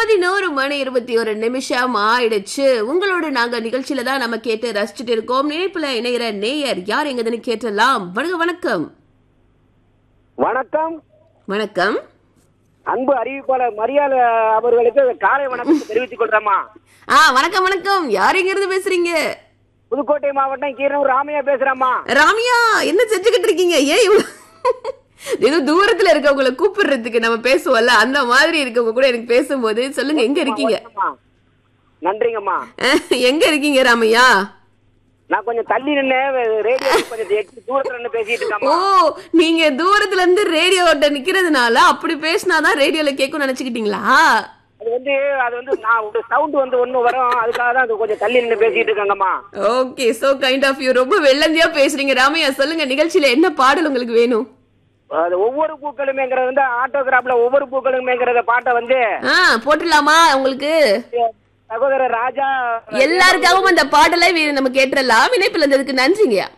பதினோரு மணி இருபத்தி ஒரு நிமிஷம் ஆயிடுச்சு உங்களோட நாங்க நிகழ்ச்சியில தான் நம்ம கேட்டு ரசிச்சுட்டு இருக்கோம் நினைப்புல இணையிற நேயர் யார் எங்கதுன்னு கேட்டலாம் வணக்கம் வணக்கம் வணக்கம் வணக்கம் அன்பு அறிவிப்பாளர் மரியாதை அவர்களுக்கு காலை வணக்கம் தெரிவித்துக் கொள்றேம்மா ஆ வணக்கம் வணக்கம் யார் எங்க இருந்து பேசுறீங்க புதுக்கோட்டை மாவட்டம் கீரனூர் ராமையா பேசுறேம்மா ராமியா என்ன செஞ்சுக்கிட்டு இருக்கீங்க ஏன் இவ்வளவு ஏதோ தூரத்துல இருக்கவங்கள கூப்பிடுறதுக்கு நம்ம பேசுவோம்ல அந்த மாதிரி இருக்கவங்க கூட எனக்கு பேசும்போது சொல்லுங்க எங்க இருக்கீங்க வணக்கம்மா. நன்றிங்கம்மா அஹ், எங்க இருக்கீங்க ராமையா நான் கொஞ்சம் தள்ளி நின்று ரேடியோ கொஞ்சம் எட்டு தூரத்துல நின்று பேசிட்டு ஓ இருக்கேம்மா நீங்க தூரத்துல இருந்து ரேடியோட்ட நிக்கிறதுனால அப்படி பேசினாதான் ரேடியோல கேட்கும் நினைச்சுக்கிட்டீங்களா அது வந்து அது வந்து நான் ஒரு சவுண்ட் வந்து ஒண்ணு வரும் அதுக்காக தான் அது கொஞ்சம் தள்ளி நின்று பேசிட்டு இருக்காங்கம்மா okay so kind of you ரொம்ப வெள்ளந்தியா பேசுறீங்க ராமையா சொல்லுங்க நிகழ்ச்சியில என்ன பாடல் உங்களுக்கு வேணும் அது ஒவ்வொரு பூக்களுமேங்கிறது வந்து ஆட்டோகிராஃப்ல ஒவ்வொரு பூக்களுமேங்கிறத பாட்டை வந்து ஆ போட்டுடலாமா உங்களுக்கு சகோதரர் ராஜா எல்லாருக்காகவும் அந்த பாடலை வே- நம்ம கேட்டுறலாம் இணைப்பில் இருந்ததுக்கு நன்றிங்கய்யா